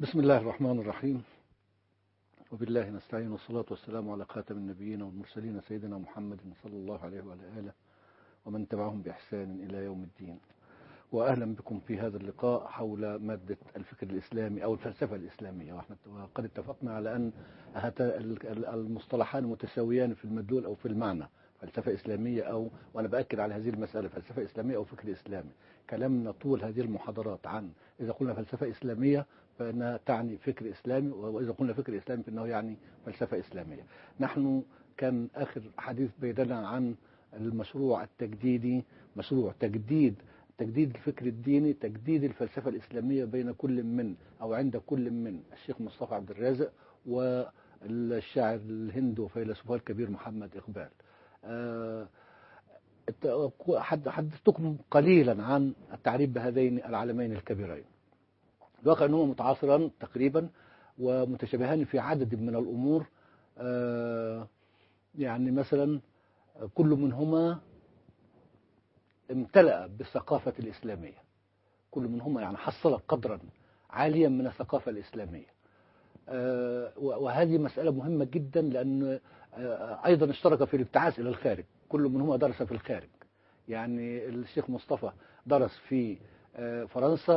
بسم الله الرحمن الرحيم وبالله نستعين والصلاة والسلام على خاتم النبيين والمرسلين سيدنا محمد صلى الله عليه وعلى آله ومن تبعهم بإحسان إلى يوم الدين وأهلا بكم في هذا اللقاء حول مادة الفكر الإسلامي أو الفلسفة الإسلامية وإحنا قد اتفقنا على أن المصطلحان متساويان في المدلول أو في المعنى فلسفة إسلامية أو وأنا بأكد على هذه المسألة فلسفة إسلامية أو فكر إسلامي كلامنا طول هذه المحاضرات عن إذا قلنا فلسفة إسلامية فإنها تعني فكر إسلامي وإذا قلنا فكر إسلامي فإنه يعني فلسفة إسلامية نحن كان آخر حديث بيننا عن المشروع التجديدي مشروع تجديد تجديد الفكر الديني تجديد الفلسفة الإسلامية بين كل من أو عند كل من الشيخ مصطفى عبد الرازق والشاعر الهند وفيلسوفه الكبير محمد إقبال حدثتكم قليلا عن التعريف بهذين العالمين الكبيرين الواقع أنهما متعاصران تقريبا ومتشابهان في عدد من الأمور يعني مثلا كل منهما امتلأ بالثقافة الإسلامية كل منهما يعني حصل قدرا عاليا من الثقافة الإسلامية وهذه مسألة مهمة جدا لأن أيضا اشترك في الابتعاث إلى الخارج كل منهما درس في الخارج يعني الشيخ مصطفى درس في فرنسا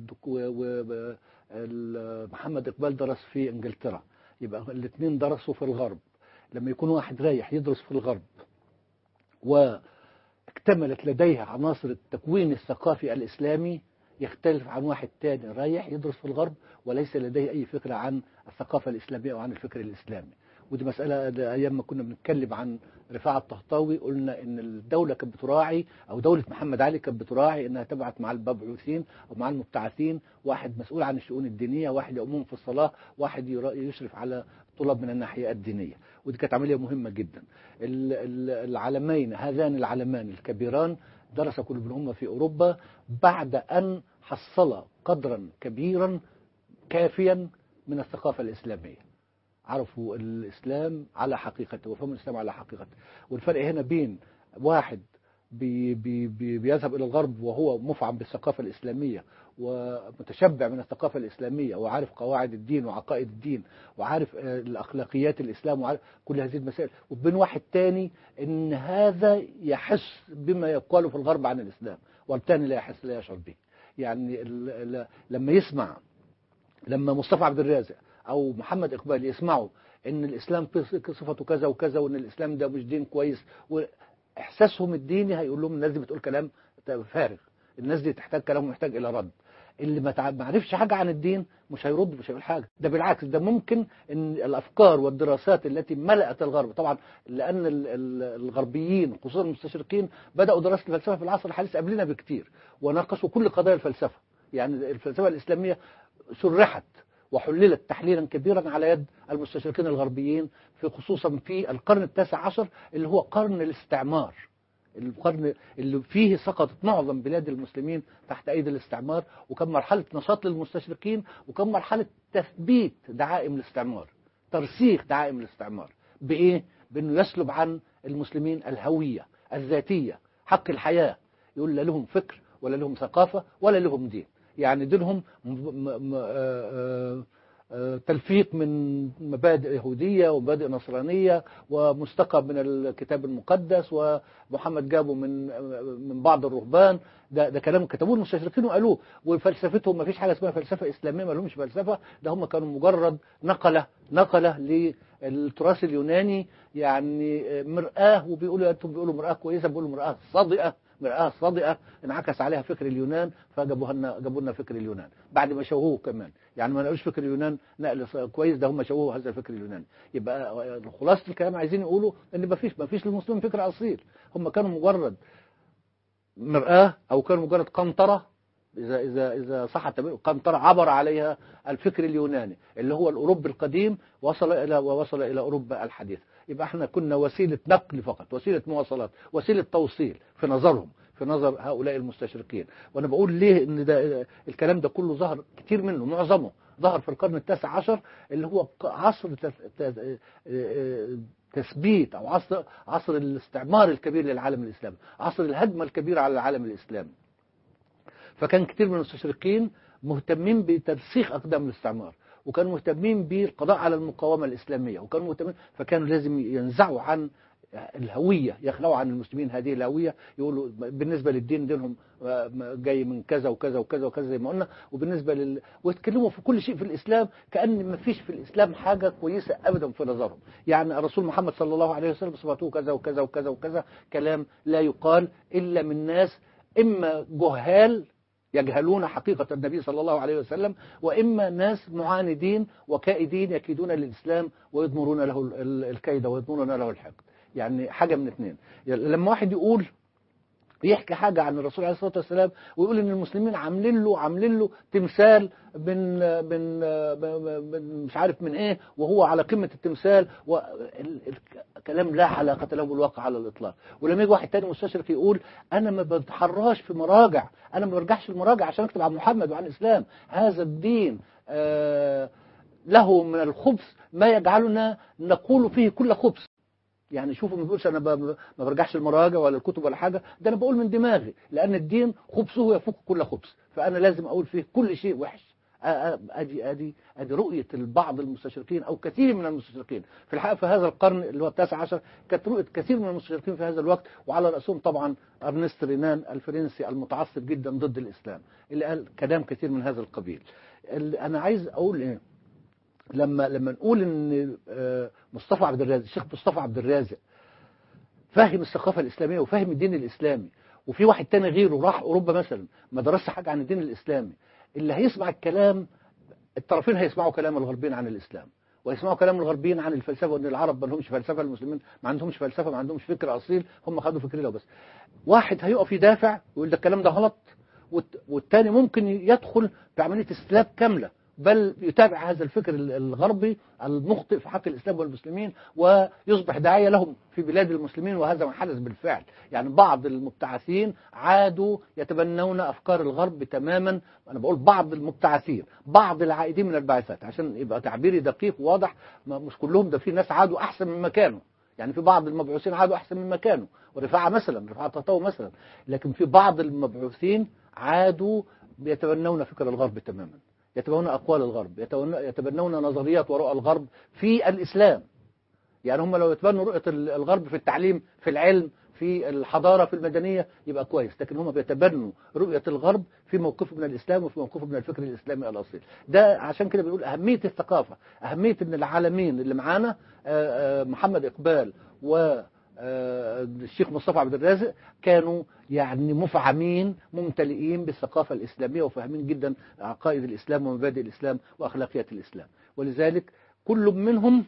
ومحمد إقبال درس في إنجلترا يبقى الاثنين درسوا في الغرب لما يكون واحد رايح يدرس في الغرب واكتملت لديه عناصر التكوين الثقافي الإسلامي يختلف عن واحد تاني رايح يدرس في الغرب وليس لديه أي فكرة عن الثقافة الإسلامية أو عن الفكر الإسلامي ودي مسألة أيام ما كنا بنتكلم عن رفاعة الطهطاوي قلنا إن الدولة كانت بتراعي أو دولة محمد علي كانت بتراعي إنها تبعت مع المبعوثين أو مع المبتعثين واحد مسؤول عن الشؤون الدينية واحد يؤمهم في الصلاة واحد يشرف على الطلاب من الناحية الدينية ودي كانت عملية مهمة جدا العلمين هذان العلمان الكبيران درس كل منهما في أوروبا بعد أن حصل قدرا كبيرا كافيا من الثقافة الإسلامية عرفوا الإسلام على حقيقته وفهموا الإسلام على حقيقته والفرق هنا بين واحد بي بي بي بيذهب إلى الغرب وهو مفعم بالثقافة الإسلامية ومتشبع من الثقافة الإسلامية وعارف قواعد الدين وعقائد الدين وعارف الأخلاقيات الإسلام وعارف كل هذه المسائل وبين واحد تاني إن هذا يحس بما يقال في الغرب عن الإسلام والتاني لا يحس لا يشعر به يعني لما يسمع لما مصطفى عبد الرازق او محمد اقبال يسمعوا ان الاسلام صفته كذا وكذا وان الاسلام ده مش دين كويس واحساسهم الديني هيقول لهم الناس دي بتقول كلام فارغ الناس دي تحتاج كلام محتاج الى رد اللي ما عرفش حاجة عن الدين مش هيرد مش هيقول حاجة ده بالعكس ده ممكن ان الافكار والدراسات التي ملأت الغرب طبعا لان الغربيين خصوصا المستشرقين بدأوا دراسة الفلسفة في العصر الحديث قبلنا بكتير وناقشوا كل قضايا الفلسفة يعني الفلسفة الإسلامية شرحت وحللت تحليلا كبيرا على يد المستشرقين الغربيين في خصوصا في القرن التاسع عشر اللي هو قرن الاستعمار القرن اللي فيه سقطت معظم بلاد المسلمين تحت ايدي الاستعمار وكان مرحلة نشاط للمستشرقين وكان مرحلة تثبيت دعائم الاستعمار ترسيخ دعائم الاستعمار بايه؟ بانه يسلب عن المسلمين الهوية الذاتية حق الحياة يقول لا لهم فكر ولا لهم ثقافة ولا لهم دين يعني دينهم تلفيق من مبادئ يهودية ومبادئ نصرانية ومستقى من الكتاب المقدس ومحمد جابه من من بعض الرهبان ده ده كلام كتبوه المستشرقين وقالوه وفلسفتهم ما فيش حاجة اسمها فلسفة إسلامية ما لهمش فلسفة ده هم كانوا مجرد نقلة نقلة للتراث اليوناني يعني مرآة وبيقولوا انتم بيقولوا مرآة كويسة بيقولوا مرآة صادقة مرآة صادقة انعكس عليها فكر اليونان فجابوا لنا جابوا لنا فكر اليونان بعد ما شوهوه كمان يعني ما نقولش فكر اليونان نقل كويس ده هم شوهوا هذا الفكر اليوناني يبقى خلاصة الكلام عايزين يقولوا ان ما فيش ما فيش للمسلمين فكر اصيل هم كانوا مجرد مرآة او كانوا مجرد قنطرة إذا إذا إذا صح التعبير قنطرة عبر عليها الفكر اليوناني اللي هو الأوروبي القديم وصل إلى ووصل إلى أوروبا الحديث يبقى احنا كنا وسيلة نقل فقط وسيلة مواصلات وسيلة توصيل في نظرهم في نظر هؤلاء المستشرقين وانا بقول ليه ان ده الكلام ده كله ظهر كتير منه معظمه ظهر في القرن التاسع عشر اللي هو عصر تثبيت او عصر عصر الاستعمار الكبير للعالم الاسلامي عصر الهدمه الكبيره على العالم الاسلامي فكان كتير من المستشرقين مهتمين بترسيخ أقدام الاستعمار وكانوا مهتمين بالقضاء على المقاومة الإسلامية وكانوا مهتمين فكانوا لازم ينزعوا عن الهوية يخلعوا عن المسلمين هذه الهوية يقولوا بالنسبة للدين دينهم جاي من كذا وكذا وكذا وكذا زي ما قلنا وبالنسبة لل... ويتكلموا في كل شيء في الإسلام كأن ما فيش في الإسلام حاجة كويسة أبدا في نظرهم يعني الرسول محمد صلى الله عليه وسلم صفاته كذا وكذا وكذا وكذا كلام لا يقال إلا من ناس إما جهال يجهلون حقيقة النبي صلى الله عليه وسلم وإما ناس معاندين وكائدين يكيدون للإسلام ويضمرون له الكيد ويضمرون له الحقد يعني حاجة من اثنين يعني لما واحد يقول يحكي حاجة عن الرسول عليه الصلاة والسلام ويقول ان المسلمين عاملين له عاملين له تمثال من من من مش عارف من ايه وهو على قمة التمثال والكلام لا علاقة له بالواقع على الاطلاق ولما يجي واحد تاني مستشرق يقول انا ما بتحراش في مراجع انا ما برجعش المراجع عشان اكتب عن محمد وعن الاسلام هذا الدين آه له من الخبث ما يجعلنا نقول فيه كل خبث يعني شوفوا ما بيقولش انا ما برجعش المراجع ولا الكتب ولا حاجه ده انا بقول من دماغي لان الدين خبثه يفوق كل خبث فانا لازم اقول فيه كل شيء وحش ادي ادي ادي رؤيه بعض المستشرقين او كثير من المستشرقين في الحقيقه في هذا القرن اللي هو التاسع عشر كانت رؤيه كثير من المستشرقين في هذا الوقت وعلى راسهم طبعا ارنست رينان الفرنسي المتعصب جدا ضد الاسلام اللي قال كلام كثير من هذا القبيل انا عايز اقول ايه لما لما نقول ان مصطفى عبد الرازق الشيخ مصطفى عبد الرازق فاهم الثقافه الاسلاميه وفاهم الدين الاسلامي وفي واحد تاني غيره راح اوروبا مثلا ما درسش حاجه عن الدين الاسلامي اللي هيسمع الكلام الطرفين هيسمعوا كلام الغربيين عن الاسلام ويسمعوا كلام الغربيين عن الفلسفه وان العرب ما لهمش فلسفه المسلمين ما عندهمش فلسفه ما عندهمش فكر اصيل هم خدوا فكرنا وبس واحد هيقف يدافع ويقول ده الكلام ده غلط والتاني ممكن يدخل في عمليه استلاب كامله بل يتابع هذا الفكر الغربي المخطئ في حق الإسلام والمسلمين ويصبح داعية لهم في بلاد المسلمين وهذا ما حدث بالفعل يعني بعض المبتعثين عادوا يتبنون أفكار الغرب تماما أنا بقول بعض المبتعثين بعض العائدين من البعثات عشان يبقى تعبيري دقيق وواضح مش كلهم ده في ناس عادوا أحسن من مكانه يعني في بعض المبعوثين عادوا أحسن من مكانه ورفاعة مثلا رفاعة تطاو مثلا لكن في بعض المبعوثين عادوا يتبنون فكر الغرب تماما يتبنون أقوال الغرب يتبنون نظريات ورؤى الغرب في الإسلام يعني هم لو يتبنوا رؤية الغرب في التعليم في العلم في الحضارة في المدنية يبقى كويس لكن هم بيتبنوا رؤية الغرب في موقفه من الإسلام وفي موقفه من الفكر الإسلامي الأصيل ده عشان كده بنقول أهمية الثقافة أهمية أن العالمين اللي معانا محمد إقبال و الشيخ مصطفى عبد الرازق كانوا يعني مفعمين ممتلئين بالثقافة الإسلامية وفاهمين جدا عقائد الإسلام ومبادئ الإسلام وأخلاقيات الإسلام ولذلك كل منهم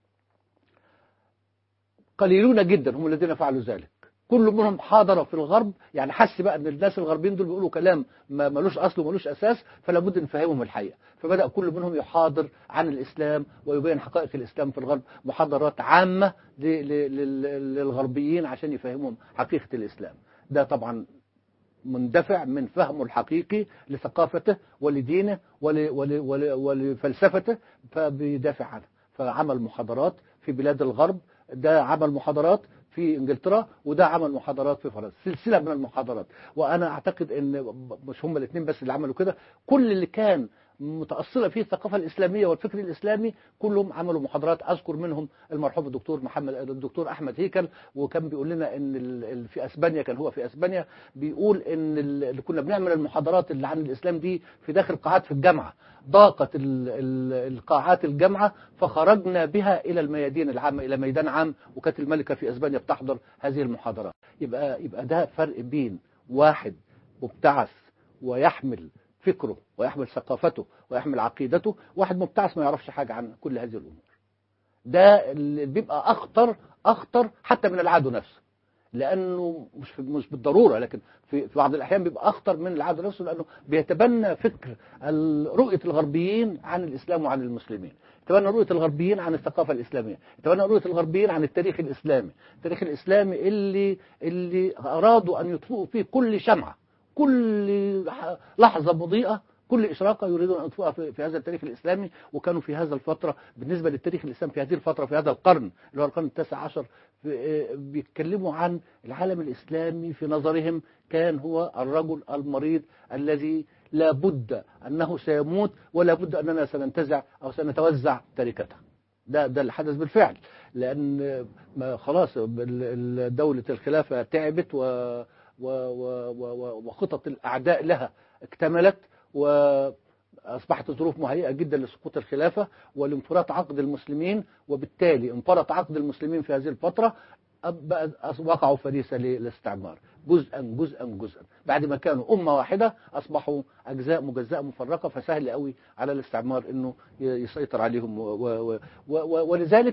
قليلون جدا هم الذين فعلوا ذلك كل منهم حاضر في الغرب يعني حس بقى ان الناس الغربيين دول بيقولوا كلام ما ملوش اصل وملوش اساس فلا بد نفهمهم الحقيقه فبدا كل منهم يحاضر عن الاسلام ويبين حقائق الاسلام في الغرب محاضرات عامه للغربيين عشان يفهمهم حقيقه الاسلام ده طبعا مندفع من فهمه الحقيقي لثقافته ولدينه ول ول ول ولفلسفته فبيدافع عنها فعمل محاضرات في بلاد الغرب ده عمل محاضرات في انجلترا وده عمل محاضرات في فرنسا سلسله من المحاضرات وانا اعتقد ان مش هم الاثنين بس اللي عملوا كده كل اللي كان متأصلة فيه الثقافة الإسلامية والفكر الإسلامي كلهم عملوا محاضرات أذكر منهم المرحوم الدكتور محمد الدكتور أحمد هيكل وكان بيقول لنا إن في أسبانيا كان هو في أسبانيا بيقول إن اللي كنا بنعمل المحاضرات اللي عن الإسلام دي في داخل قاعات في الجامعة ضاقت القاعات الجامعة فخرجنا بها إلى الميادين العامة إلى ميدان عام وكانت الملكة في أسبانيا بتحضر هذه المحاضرات يبقى يبقى ده فرق بين واحد مبتعث ويحمل فكره ويحمل ثقافته ويحمل عقيدته واحد مبتعث ما يعرفش حاجة عن كل هذه الأمور ده اللي بيبقى أخطر أخطر حتى من العدو نفسه لأنه مش مش بالضرورة لكن في بعض الأحيان بيبقى أخطر من العدو نفسه لأنه بيتبنى فكر رؤية الغربيين عن الإسلام وعن المسلمين يتبنى رؤية الغربيين عن الثقافة الإسلامية يتبنى رؤية الغربيين عن التاريخ الإسلامي التاريخ الإسلامي اللي اللي أرادوا أن يطفئوا فيه كل شمعة كل لحظة مضيئة كل إشراقة يريدون أن يطفئها في هذا التاريخ الإسلامي وكانوا في هذا الفترة بالنسبة للتاريخ الإسلامي في هذه الفترة في هذا القرن اللي هو القرن التاسع عشر بيتكلموا عن العالم الإسلامي في نظرهم كان هو الرجل المريض الذي لابد أنه سيموت ولا بد أننا سننتزع أو سنتوزع تركته ده ده اللي حدث بالفعل لأن ما خلاص بال- دولة الخلافة تعبت و و- و- و- وخطط الأعداء لها اكتملت وأصبحت الظروف مهيئة جدا لسقوط الخلافة ولانفراط عقد المسلمين وبالتالي انفرط عقد المسلمين في هذه الفترة أب- بقى- وقعوا فريسة للاستعمار جزءا جزءا جزءا بعد ما كانوا أمة واحدة أصبحوا أجزاء مجزأة مفرقة فسهل قوي على الاستعمار أنه ي- يسيطر عليهم و و و و ولذلك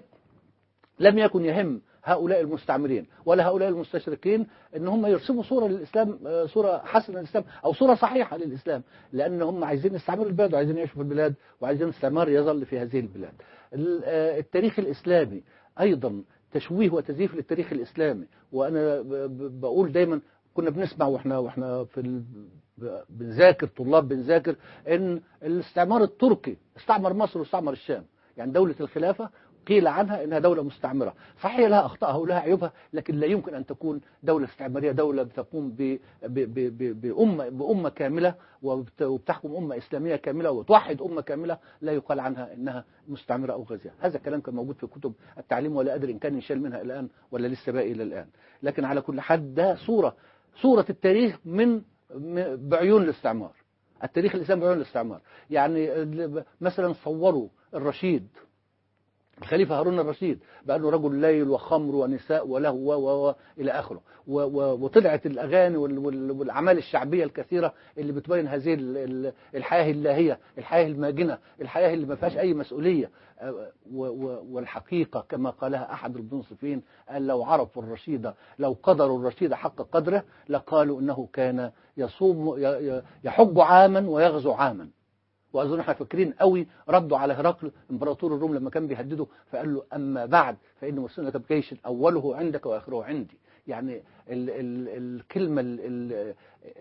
لم يكن يهم هؤلاء المستعمرين ولا هؤلاء المستشرقين ان هم يرسموا صوره للاسلام آه، صوره حسنه للاسلام او صوره صحيحه للاسلام لان هم عايزين يستعمروا البلاد وعايزين يعيشوا في البلاد وعايزين الاستعمار يظل في هذه البلاد. ال- آه، التاريخ الاسلامي ايضا تشويه وتزييف للتاريخ الاسلامي وانا ب- ب- بقول دايما كنا بنسمع واحنا واحنا في ال... ب- بنذاكر طلاب بنذاكر ان الاستعمار التركي استعمر مصر واستعمر الشام يعني دولة الخلافة قيل عنها انها دولة مستعمرة صحيح لها اخطائها ولها عيوبها لكن لا يمكن ان تكون دولة استعمارية دولة بتقوم ب... ب... ب... ب... بأمة بأمة كاملة وبت... وبتحكم أمة إسلامية كاملة وتوحد أمة كاملة لا يقال عنها انها مستعمرة او غازية هذا الكلام كان موجود في كتب التعليم ولا ادري ان كان ينشال منها الان ولا لسه باقي الى الان لكن على كل حال ده صورة صورة التاريخ من م- بعيون الاستعمار التاريخ الإسلامي بعيون الاستعمار يعني ال- مثلا صوروا الرشيد الخليفة هارون الرشيد بأنه رجل ليل وخمر ونساء ولهو و و و إلى آخره و و وطلعت الأغاني وال وال والأعمال الشعبية الكثيرة اللي بتبين هذه ال- ال- الحياة اللاهية الحياة الماجنة الحياة اللي ما فيهاش أي مسؤولية آه، و- و- والحقيقة كما قالها أحد المنصفين قال لو عرفوا الرشيد لو قدروا الرشيد حق قدره لقالوا إنه كان يصوم ي- ي- يحج عاما ويغزو عاما واظن احنا فاكرين قوي ردوا على هرقل امبراطور الروم لما كان بيهدده فقال له اما بعد فان مرسلك بجيش اوله عندك واخره عندي يعني ال ال الكلمه ال ال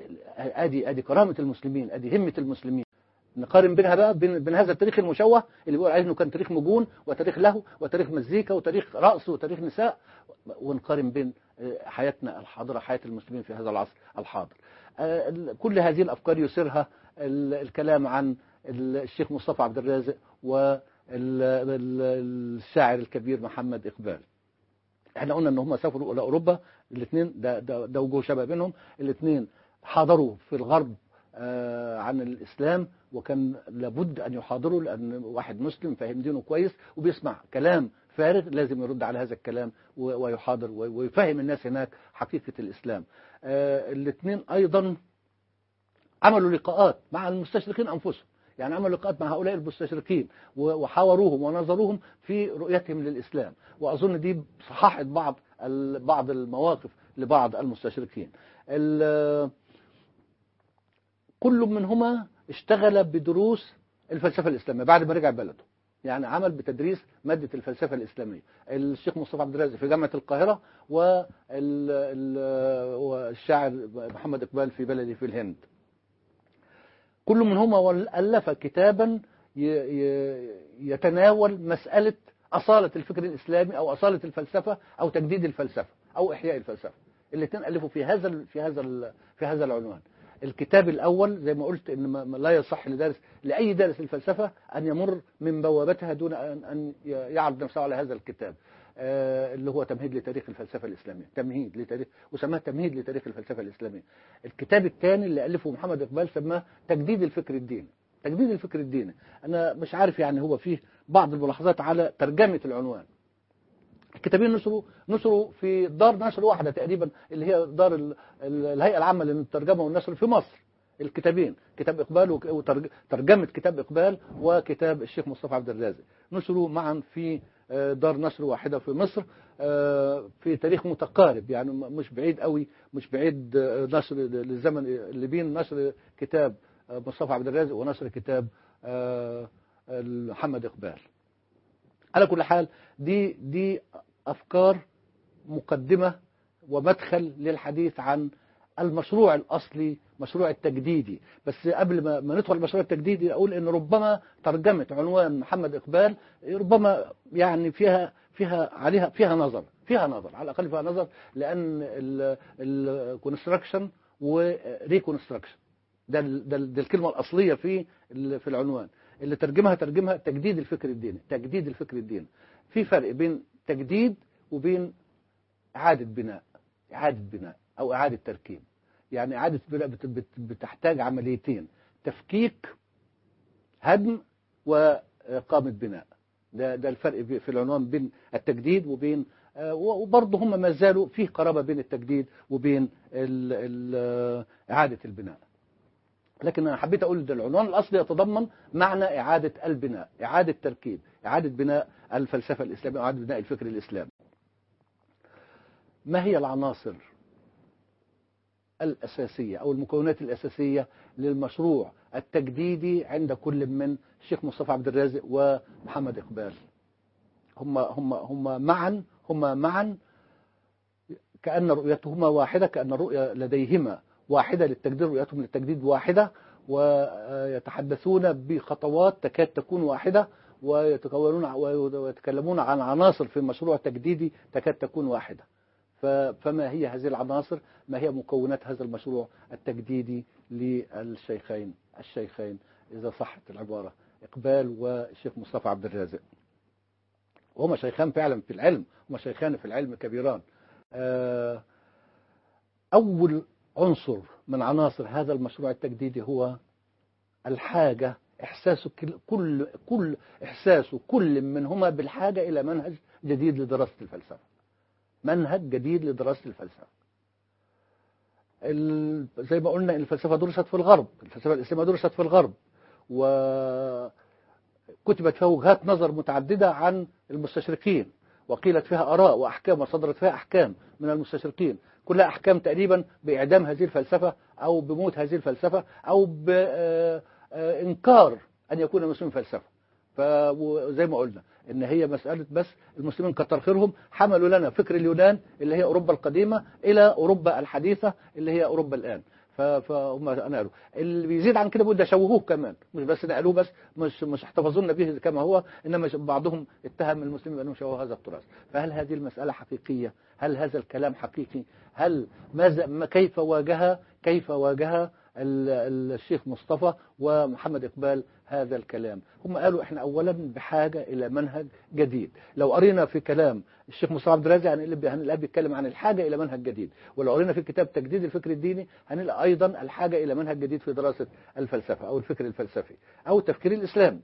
ادي ادي كرامه المسلمين ادي همه المسلمين نقارن بينها بقى بين, بين هذا التاريخ المشوه اللي بيقول عليه انه كان تاريخ مجون وتاريخ لهو وتاريخ مزيكا وتاريخ رقص وتاريخ نساء ونقارن بين حياتنا الحاضره حياه المسلمين في هذا العصر الحاضر آه، ال- كل هذه الافكار يثيرها ال- الكلام عن ال- الشيخ مصطفى عبد الرازق والشاعر الكبير محمد اقبال احنا قلنا ان هم سافروا الى اوروبا الاثنين ده ده, ده وجوه شبه بينهم الاثنين حاضروا في الغرب آه، عن الاسلام وكان لابد ان يحاضروا لان واحد مسلم فاهم دينه كويس وبيسمع كلام فارغ لازم يرد على هذا الكلام و- ويحاضر و- ويفهم الناس هناك حقيقه الاسلام الاثنين ايضا عملوا لقاءات مع المستشرقين انفسهم يعني عملوا لقاءات مع هؤلاء المستشرقين و- وحاوروهم ونظروهم في رؤيتهم للإسلام وأظن دي صححت بعض ال- بعض المواقف لبعض المستشرقين ال- كل منهما اشتغل بدروس الفلسفة الإسلامية بعد ما رجع بلده يعني عمل بتدريس مادة الفلسفة الإسلامية الشيخ مصطفى عبد الرازق في جامعة القاهرة وال- ال- والشاعر محمد إقبال في بلده في الهند كل منهما ألف كتابا ي- ي- يتناول مسألة أصالة الفكر الإسلامي أو أصالة الفلسفة أو تجديد الفلسفة أو إحياء الفلسفة الاثنين ألفوا في هذا ال- في هذا ال- في هذا العنوان الكتاب الأول زي ما قلت إن ما- ما لا يصح لدارس لأي دارس الفلسفة أن يمر من بوابتها دون أن أن يعرض نفسه على هذا الكتاب آه، اللي هو تمهيد لتاريخ الفلسفة الإسلامية تمهيد لتاريخ وسماه تمهيد لتاريخ الفلسفة الإسلامية الكتاب الثاني اللي ألفه محمد إقبال سماه تجديد الفكر الديني تجديد الفكر الديني أنا مش عارف يعني هو فيه بعض الملاحظات على ترجمة العنوان الكتابين نشروا نشروا في دار نشر واحدة تقريبا اللي هي دار ال- ال- الهيئة العامة للترجمة والنشر في مصر الكتابين كتاب إقبال وك- وترجمة كتاب إقبال وكتاب الشيخ مصطفى عبد الرازق نشروا معا في آه، دار نشر واحدة في مصر آه، في تاريخ متقارب يعني م- مش بعيد قوي مش بعيد آه، نشر للزمن اللي بين نشر كتاب آه، مصطفى عبد الرازق ونشر كتاب آه، محمد إقبال على كل حال دي دي أفكار مقدمة ومدخل للحديث عن المشروع الأصلي مشروع التجديدي بس قبل ما, ما ندخل المشروع التجديدي أقول إن ربما ترجمة عنوان محمد إقبال ربما يعني فيها فيها عليها فيها نظر فيها نظر على الأقل فيها نظر لأن الكونستراكشن وريكونستراكشن ده ال- ده, ال- ده الكلمة الأصلية في ال- في العنوان اللي ترجمها ترجمها تجديد الفكر الديني تجديد الفكر الديني في فرق بين تجديد وبين إعادة بناء إعادة بناء أو إعادة تركيب يعني إعادة بناء بت- بت- بتحتاج عمليتين تفكيك هدم وإقامة بناء ده ده الفرق بي- في العنوان بين التجديد وبين آه، وبرضه هم ما زالوا فيه قرابة بين التجديد وبين ال ال آه، إعادة البناء لكن أنا حبيت أقول ده العنوان الأصلي يتضمن معنى إعادة البناء إعادة تركيب إعادة بناء الفلسفة الإسلامية إعادة بناء الفكر الإسلامي ما هي العناصر الأساسية أو المكونات الأساسية للمشروع التجديدي عند كل من الشيخ مصطفى عبد الرازق ومحمد إقبال هم هم هم معا هم معا كأن رؤيتهما واحدة كأن الرؤية لديهما واحدة للتجديد رؤيتهم للتجديد واحدة ويتحدثون بخطوات تكاد تكون واحدة ويتكونون ويتكلمون عن عناصر في مشروع تجديدي تكاد تكون واحدة ف- فما هي هذه العناصر ما هي مكونات هذا المشروع التجديدي للشيخين الشيخين إذا صحت العبارة إقبال والشيخ مصطفى عبد الرازق وهما شيخان فعلا في العلم هما شيخان في العلم كبيران آه، أول عنصر من عناصر هذا المشروع التجديدي هو الحاجة إحساس كل كل كل إحساس كل منهما بالحاجة إلى منهج جديد لدراسة الفلسفة منهج جديد لدراسة الفلسفة ال- زي ما قلنا إن الفلسفة درست في الغرب الفلسفة الإسلامية درست في الغرب وكتبت فيها وجهات نظر متعددة عن المستشرقين وقيلت فيها آراء وأحكام وصدرت فيها أحكام من المستشرقين كلها أحكام تقريبا بإعدام هذه الفلسفة أو بموت هذه الفلسفة أو بإنكار أن يكون المسلم فلسفة فزي ما قلنا ان هي مسألة بس المسلمين كتر خيرهم حملوا لنا فكر اليونان اللي هي أوروبا القديمة إلى أوروبا الحديثة اللي هي أوروبا الآن ف- فهم نقلوا اللي بيزيد عن كده بيقول ده شوهوه كمان مش بس نقلوه بس مش مش احتفظونا به كما هو انما بعضهم اتهم المسلمين بانهم شوهوا هذا التراث فهل هذه المسألة حقيقية هل هذا الكلام حقيقي هل ماذا ما كيف واجه كيف واجه ال- الشيخ مصطفى ومحمد إقبال هذا الكلام هم قالوا احنا اولا بحاجة الى منهج جديد لو قرينا في كلام الشيخ مصطفى عبد الرازق هنلاقي هنلاقيه بيتكلم عن الحاجة الى منهج جديد ولو قرينا في كتاب تجديد الفكر الديني هنلاقي ايضا الحاجة الى منهج جديد في دراسة الفلسفة او الفكر الفلسفي او التفكير الاسلامي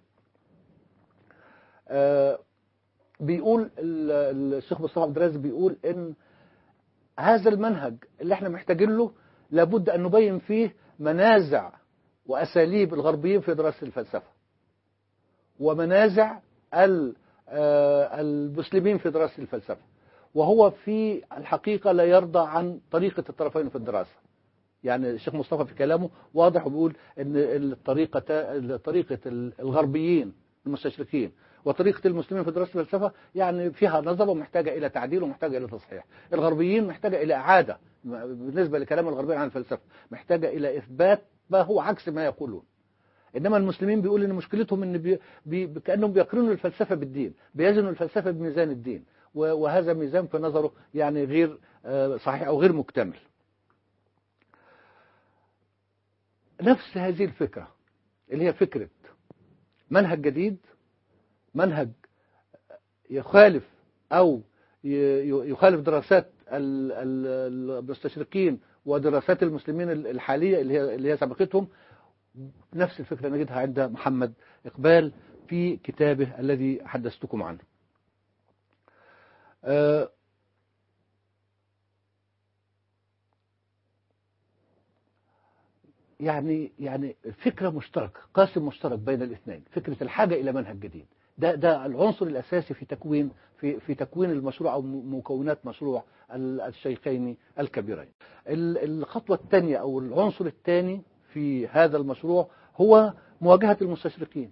آه، بيقول ال- الشيخ مصطفى عبد الرازق بيقول ان هذا المنهج اللي احنا محتاجين له لابد ان نبين فيه منازع واساليب الغربيين في دراسه الفلسفه ومنازع ال- آه، المسلمين في دراسه الفلسفه وهو في الحقيقه لا يرضى عن طريقه الطرفين في الدراسه يعني الشيخ مصطفى في كلامه واضح وبيقول ان الطريقه طريقه الغربيين المستشرقين وطريقة المسلمين في دراسة الفلسفة يعني فيها نظر ومحتاجة إلى تعديل ومحتاجة إلى تصحيح الغربيين محتاجة إلى إعادة بالنسبة لكلام الغربيين عن الفلسفة محتاجة إلى إثبات ما هو عكس ما يقولون إنما المسلمين بيقول إن مشكلتهم إن بي بي كأنهم بيقرنوا الفلسفة بالدين بيزنوا الفلسفة بميزان الدين و- وهذا ميزان في نظره يعني غير آه، صحيح أو غير مكتمل نفس هذه الفكرة اللي هي فكرة منهج جديد منهج يخالف أو ي- يخالف دراسات ال- ال- المستشرقين ودراسات المسلمين الحالية اللي هي اللي هي سبقتهم نفس الفكرة نجدها عند محمد إقبال في كتابه الذي حدثتكم عنه آه، يعني يعني فكرة مشتركة قاسم مشترك بين الاثنين فكرة الحاجة إلى منهج جديد ده ده العنصر الأساسي في تكوين في في تكوين المشروع أو مكونات مشروع ال- الشيخين الكبيرين ال- الخطوة الثانية أو العنصر الثاني في هذا المشروع هو مواجهة المستشرقين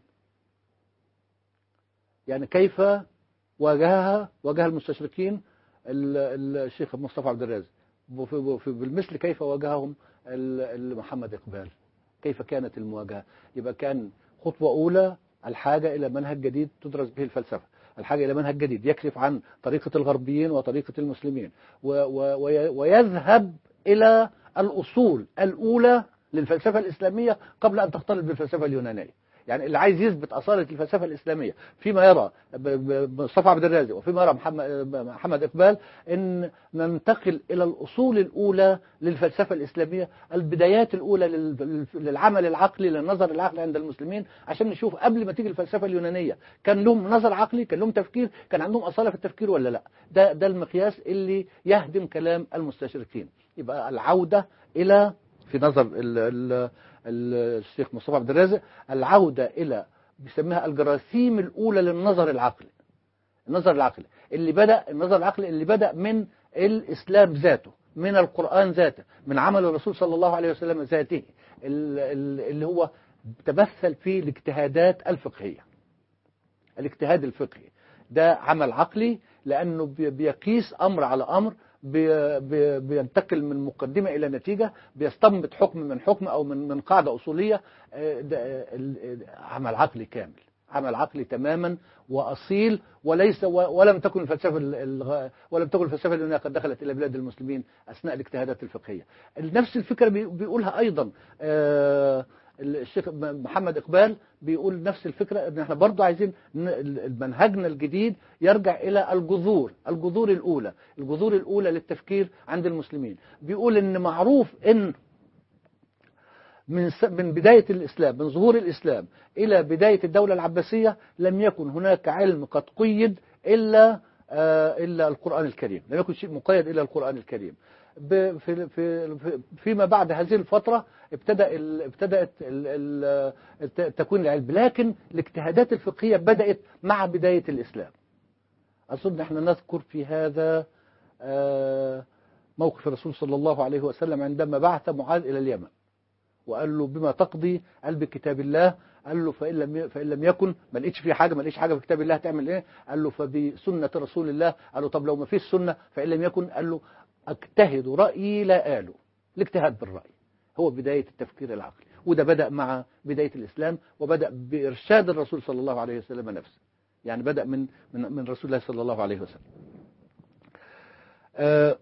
يعني كيف واجهها واجه المستشرقين ال- ال- الشيخ مصطفى عبد الرازق وفي- وفي- بالمثل كيف واجههم ال- ال- محمد إقبال كيف كانت المواجهة يبقى كان خطوة أولى الحاجة إلى منهج جديد تدرس به الفلسفة الحاجة إلى منهج جديد يكشف عن طريقة الغربيين وطريقة المسلمين و و وي- ويذهب إلى الأصول الأولى للفلسفة الإسلامية قبل أن تختلط بالفلسفة اليونانية يعني اللي عايز يثبت أصالة الفلسفة الإسلامية فيما يرى ب- ب- مصطفى عبد الرازق وفيما يرى محمد, محمد إقبال أن ننتقل إلى الأصول الأولى للفلسفة الإسلامية البدايات الأولى لل- للعمل العقلي للنظر العقلي عند المسلمين عشان نشوف قبل ما تيجي الفلسفة اليونانية كان لهم نظر عقلي كان لهم تفكير كان عندهم أصالة في التفكير ولا لا ده, ده المقياس اللي يهدم كلام المستشرقين يبقى العودة إلى في نظر ال ال ال الشيخ مصطفى عبد الرازق العودة إلى بيسميها الجراثيم الأولى للنظر العقلي النظر العقلي اللي بدأ النظر العقلي اللي بدأ من الإسلام ذاته من القرآن ذاته من عمل الرسول صلى الله عليه وسلم ذاته ال- ال- اللي هو تمثل في الاجتهادات الفقهية الاجتهاد الفقهي ده عمل عقلي لأنه بي- بيقيس أمر على أمر بي- بي- بينتقل من مقدمة إلى نتيجة بيستنبط حكم من حكم أو من من قاعدة أصولية آه، ده آه، ال- ال- عمل عقلي كامل عمل عقلي تماما وأصيل وليس و- ولم تكن الفلسفة ال- الغ- ولم تكن الفلسفة اليونانية قد دخلت إلى بلاد المسلمين أثناء الاجتهادات الفقهية نفس الفكرة بي- بيقولها أيضا آه، الشيخ محمد إقبال بيقول نفس الفكرة ان احنا برضو عايزين ن- منهجنا الجديد يرجع إلى الجذور الجذور الأولى الجذور الأولى للتفكير عند المسلمين بيقول ان معروف ان من س- من بداية الإسلام من ظهور الإسلام إلى بداية الدولة العباسية لم يكن هناك علم قد قيد إلا آه، إلا القرآن الكريم لم يكن شيء مقيد إلا القرآن الكريم ب- في في في- فيما بعد هذه الفترة ابتدأ ال- ابتدأت ال- ال- الت- تكوين العلم لكن الاجتهادات الفقهية بدأت مع بداية الإسلام أظن احنا نذكر في هذا آه، موقف الرسول صلى الله عليه وسلم عندما بعث معاذ إلى اليمن وقال له بما تقضي قال بكتاب الله قال له فإن لم فإن لم يكن ما لقيتش فيه حاجة ما لقيتش حاجة في كتاب الله تعمل إيه قال له فبسنة رسول الله قال له طب لو ما فيش سنة فإن لم يكن قال له اجتهد رأيي لا آله الاجتهاد بالرأي هو بداية التفكير العقلي وده بدأ مع بداية الإسلام وبدأ بإرشاد الرسول صلى الله عليه وسلم نفسه يعني بدأ من من من رسول الله صلى الله عليه وسلم آه،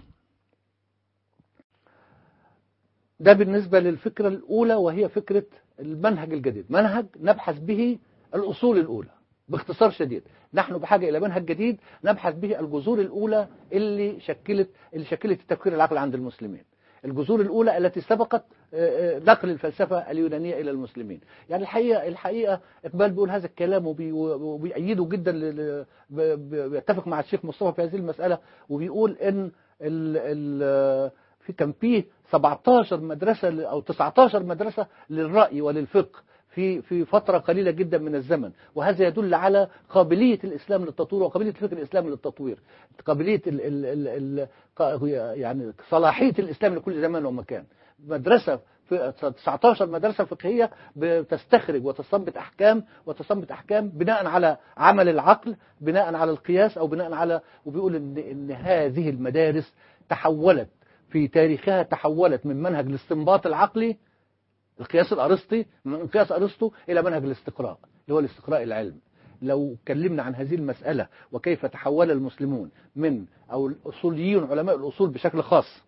ده بالنسبة للفكرة الأولى وهي فكرة المنهج الجديد منهج نبحث به الأصول الأولى باختصار شديد نحن بحاجة إلى منهج جديد نبحث به الجذور الأولى اللي شكلت اللي شكلت التفكير العقلي عند المسلمين الجذور الأولى التي سبقت آه، آه، نقل الفلسفة اليونانية إلى المسلمين يعني الحقيقة الحقيقة إقبال بيقول هذا الكلام وبي- وبيأيده جدا ل- ل- ب- ب- بيتفق مع الشيخ مصطفى في هذه المسألة وبيقول إن ال ال في كان فيه 17 مدرسة ل- أو 19 مدرسة للرأي وللفقه في في فترة قليلة جدا من الزمن وهذا يدل على قابلية الإسلام للتطوير وقابلية الفكر الإسلامي للتطوير قابلية ال ال ال ال ق- يعني صلاحية الإسلام لكل زمان ومكان مدرسة في 19 مدرسة فقهية بتستخرج وتستنبط أحكام وتستنبط أحكام بناء على عمل العقل بناء على القياس أو بناء على وبيقول إن إن هذه المدارس تحولت في تاريخها تحولت من منهج الاستنباط العقلي القياس الأرسطي من قياس أرسطو إلى منهج الاستقراء اللي هو الاستقراء العلمي لو اتكلمنا عن هذه المسألة وكيف تحول المسلمون من أو الأصوليون علماء الأصول بشكل خاص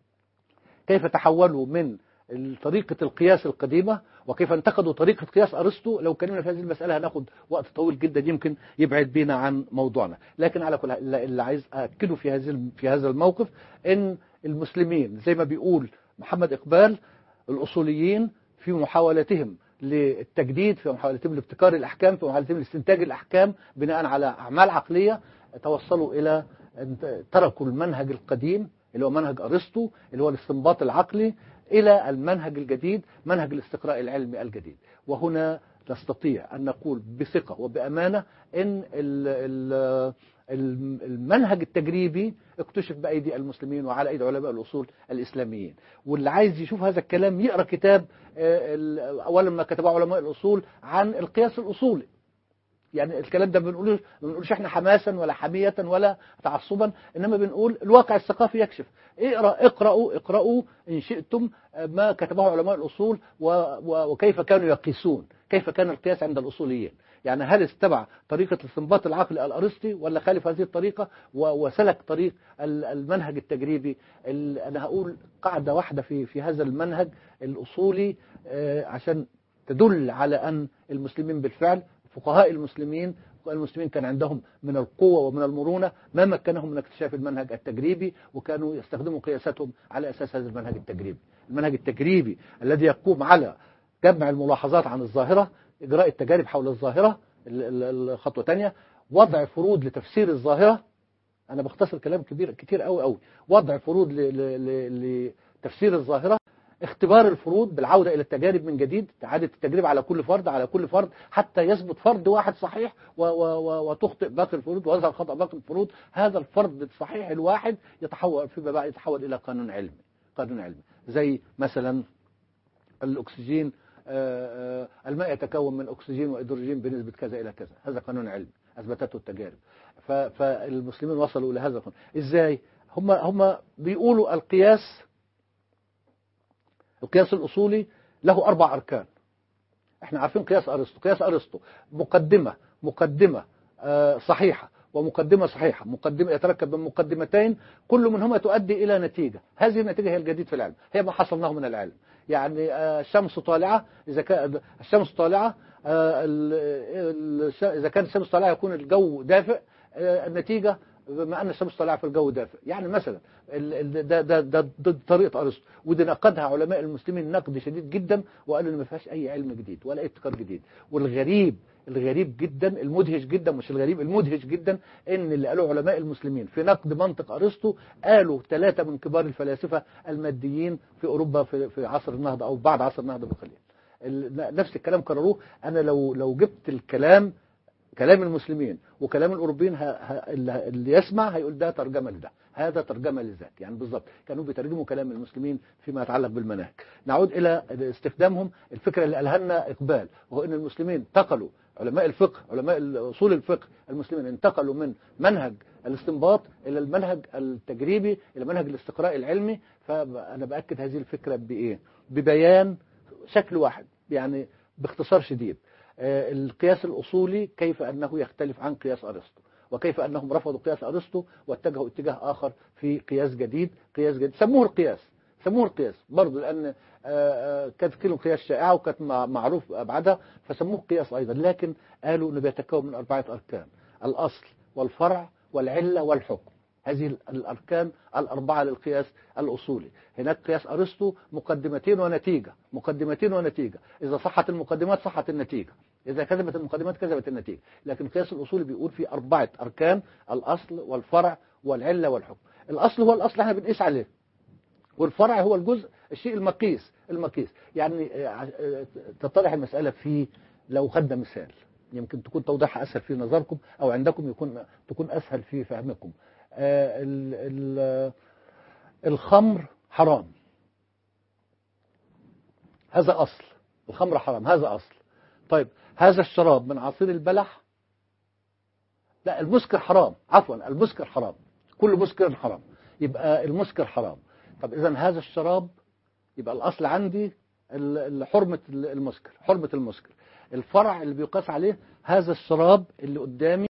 كيف تحولوا من طريقة القياس القديمة وكيف انتقدوا طريقة قياس أرسطو لو كلمنا في هذه المسألة هناخد وقت طويل جدا يمكن يبعد بينا عن موضوعنا لكن على كل حال اللي عايز أكده في هذه في هذا الموقف إن المسلمين زي ما بيقول محمد إقبال الأصوليين في محاولتهم للتجديد في محاولتهم لابتكار الأحكام في محاولتهم لاستنتاج الأحكام بناء على أعمال عقلية توصلوا إلى أن تركوا المنهج القديم اللي هو منهج أرسطو اللي هو الاستنباط العقلي إلى المنهج الجديد منهج الاستقراء العلمي الجديد وهنا نستطيع أن نقول بثقة وبأمانة أن ال ال المنهج التجريبي اكتشف بأيدي المسلمين وعلى أيدي علماء الأصول الإسلاميين واللي عايز يشوف هذا الكلام يقرأ كتاب أولا ما كتبه علماء الأصول عن القياس الأصولي يعني الكلام ده بنقولش ما بنقولش احنا حماسا ولا حمية ولا تعصبا انما بنقول الواقع الثقافي يكشف اقرا اقرأوا اقرأوا ان شئتم ما كتبه علماء الاصول و و وكيف كانوا يقيسون كيف كان القياس عند الاصوليين يعني هل اتبع طريقة الاستنباط العقلي الأرسطي ولا خالف هذه الطريقة و- وسلك طريق ال- المنهج التجريبي ال- أنا هقول قاعدة واحدة في في هذا المنهج الأصولي آه، عشان تدل على أن المسلمين بالفعل فقهاء المسلمين المسلمين كان عندهم من القوة ومن المرونة ما مكنهم من اكتشاف المنهج التجريبي وكانوا يستخدموا قياساتهم على أساس هذا المنهج التجريبي المنهج التجريبي الذي يقوم على جمع الملاحظات عن الظاهرة إجراء التجارب حول الظاهرة ال- ال- الخطوة تانية وضع فروض لتفسير الظاهرة أنا بختصر كلام كبير كتير قوي قوي وضع فروض ل- ل- ل- لتفسير الظاهرة اختبار الفروض بالعودة إلى التجارب من جديد إعادة التجربة على كل فرد على كل فرد حتى يثبت فرد واحد صحيح و و و وتخطئ باقي الفروض ويظهر خطأ باقي الفروض هذا الفرد الصحيح الواحد يتحول فيما بعد يتحول إلى قانون علمي قانون علمي زي مثلا الأكسجين آه، آه، الماء يتكون من أكسجين وهيدروجين بنسبة كذا إلى كذا هذا قانون علمي أثبتته التجارب ف- فالمسلمين وصلوا إلى هذا القانون إزاي هم هم بيقولوا القياس القياس الأصولي له أربع أركان احنا عارفين قياس أرسطو قياس أرسطو مقدمة مقدمة آه، صحيحة ومقدمة صحيحة مقدمة يتركب من مقدمتين كل منهما تؤدي إلى نتيجة هذه النتيجة هي الجديد في العلم هي ما حصلناه من العلم يعني آه، الشمس طالعة إذا كان الشمس طالعة آه، ال- الش- إذا كانت الشمس طالعة يكون الجو دافئ آه، النتيجة بما أن الشمس طالعة في الجو دافئ يعني مثلا ال- ال- ده ده ده ضد طريقة أرسطو ودي نقدها علماء المسلمين نقد شديد جدا وقالوا إن ما فيهاش أي علم جديد ولا أي ابتكار جديد والغريب الغريب جدا المدهش جدا مش الغريب المدهش جدا ان اللي قالوه علماء المسلمين في نقد منطق ارسطو قالوا ثلاثه من كبار الفلاسفه الماديين في اوروبا في, في عصر النهضه او بعد عصر النهضه بقليل ال- نفس الكلام كرروه انا لو لو جبت الكلام كلام المسلمين وكلام الاوروبيين ه- ه- اللي اللي يسمع هيقول ده ترجمه لده هذا ترجمه لذاك يعني بالظبط كانوا بيترجموا كلام المسلمين فيما يتعلق بالمناهج نعود الى استخدامهم الفكره اللي قالها لنا اقبال وهو ان المسلمين انتقلوا علماء الفقه علماء اصول الفقه المسلمين انتقلوا من منهج الاستنباط الى المنهج التجريبي الى منهج الاستقراء العلمي فانا باكد هذه الفكره بايه ببيان شكل واحد يعني باختصار شديد آه، القياس الأصولي كيف أنه يختلف عن قياس أرسطو وكيف أنهم رفضوا قياس أرسطو واتجهوا اتجاه آخر في قياس جديد قياس جديد سموه القياس سموه القياس برضه لأن آه، آه، كانت كلمة قياس شائعة وكانت مع- معروف أبعادها فسموه قياس أيضا لكن قالوا أنه بيتكون من أربعة أركان الأصل والفرع والعلة والحكم هذه ال- الأركان الأربعة للقياس الأصولي هناك قياس أرسطو مقدمتين ونتيجة مقدمتين ونتيجة إذا صحت المقدمات صحت النتيجة إذا كذبت المقدمات كذبت النتيجة لكن القياس الأصولي بيقول في أربعة أركان الأصل والفرع والعلة والحكم الأصل هو الأصل احنا بنقيس عليه والفرع هو الجزء الشيء المقيس المقيس يعني آه، آه، تتضح المسألة في لو خدنا مثال يمكن تكون توضيحها أسهل في نظركم أو عندكم يكون تكون أسهل في فهمكم آه، ال- ال- الخمر حرام هذا أصل الخمر حرام هذا أصل طيب هذا الشراب من عصير البلح لا المسكر حرام عفوا المسكر حرام كل مسكر حرام يبقى المسكر حرام طب إذا هذا الشراب يبقى الأصل عندي ال- ال- حرمة المسكر حرمة المسكر الفرع اللي بيقاس عليه هذا الشراب اللي قدامي